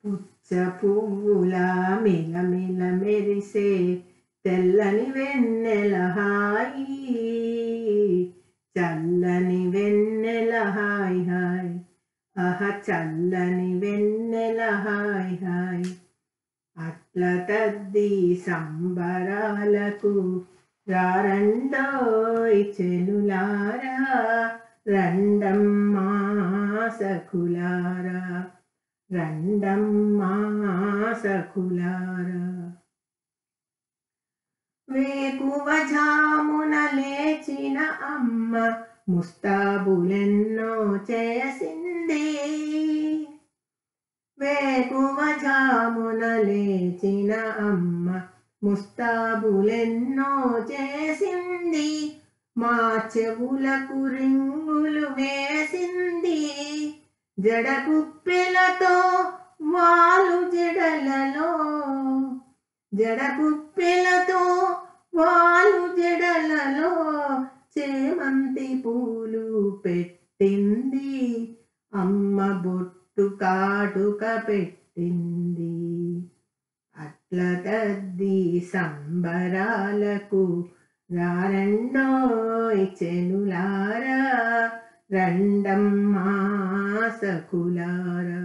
పుచ్చ పువ్వుల మిలమిల మెరిసే తెల్లని వెన్నెల హాయి చల్లని వెన్నెల హాయ్ హాయ్ అహ చల్లని వెన్నెల హాయ్ హాయ్ అట్ల తద్ది సంబరాలకు రారండోయ్ చెలులారా రండమ్మా సఖులారా రండమ్మా సఖులారా వేకువ జామున లేచిన అమ్మ ముస్తాబులెన్నో చేసింది వేకువ జామున లేచిన అమ్మ ముస్తాబులెన్నో చేసింది మా చెవులకు రింగులు వేసింది జడకుప్పెలతో వాలు జడలలో జడకుప్పెలతో వాలు జడలలో చేమంతి పూలు పెట్టింది అమ్మ బొట్టు కాటుక పెట్టింది అట్ల తద్ది సంబరాలకు రారండోయ్ చెలులారా రండమ్మా సకులారా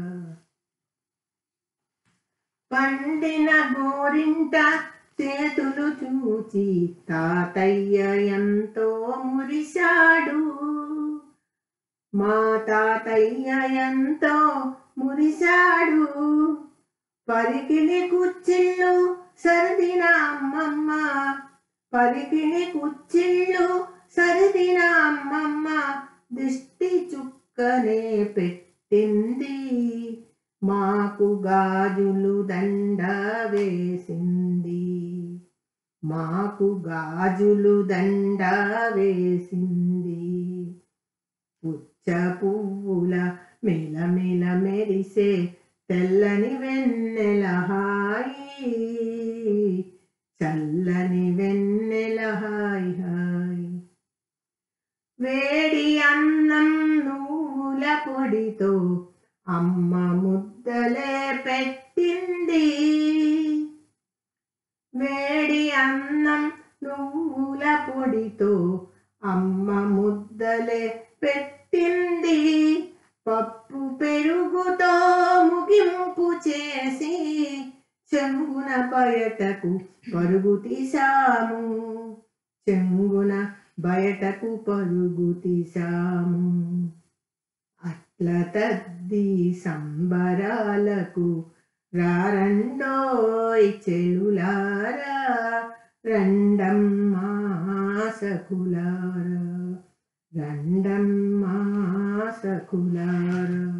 పండిన గోరింట చేతులు చూచి తాతయ్య ఎంతో మురిశాడు మా తాతయ్య ఎంతో మురిశాడు పరికిణి కుచ్చిళ్ళు సరిదిన అమ్మమ్మ పరికిణి కుచ్చిళ్ళు సరిదిన అమ్మమ్మ దిష్టి చుక్కనే పెట్టింది మాకు గాజులు దండ వేసింది మాకు గాజులు దండ వేసింది పుచ్చ పువ్వుల మెలమెల మెరిసే తెల్లని వెన్నెల హాయి చల్లని వెన్నెల హాయ్ హాయ్ వేడి అన్నం నువ్వుల పొడితో అమ్మ ముద్దలే పెట్టింది వేడి అన్నం నువ్వుల పొడితో అమ్మ ముద్దలే పెట్టింది పప్పు పెరుగుతో ముగింపు చేసి చెంగున బయటకు పరుగు తీశాము చెంగున బయటకు పరుగు తీశాము అట్ల తద్ది సంబరాలకు రారండోయ్ చెలులారా రండమ్మా సకులారా రండమ్మా సకులారా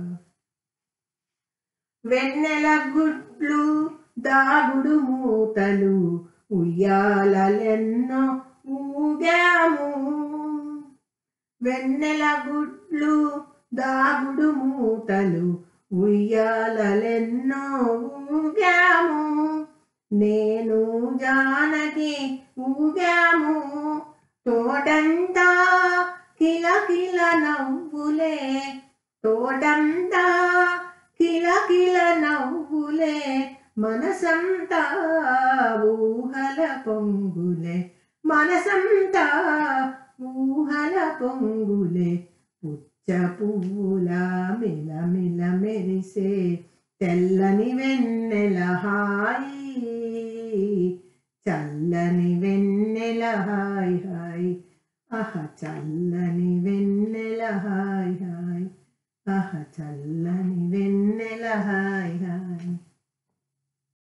వెన్నెల గుడ్లు దాగుడు మూతలు ఉయ్యాలెన్నో ఊగాము వెన్నెల గుడ్లు దాగుడు మూతలు ఉయ్యాలెన్నో ఊగాము నేను జానకి ఊగాము తోటంతా కిలకిల నవ్వులే తోటంతా కిలకిల నవ్వులే మనసంతా ఊహల పొంగులే మనసంతా ఊహల పొంగులే పుచ్చ పువ్వుల మిలమిల మెరిసే తెల్లని వెన్నెల హాయి చల్లని వెన్నెల హాయ్ హాయ్ అహ చల్లని వెన్నెల హాయ్ హాయ్ అహ చల్లని వెన్నెల హాయ్ హాయ్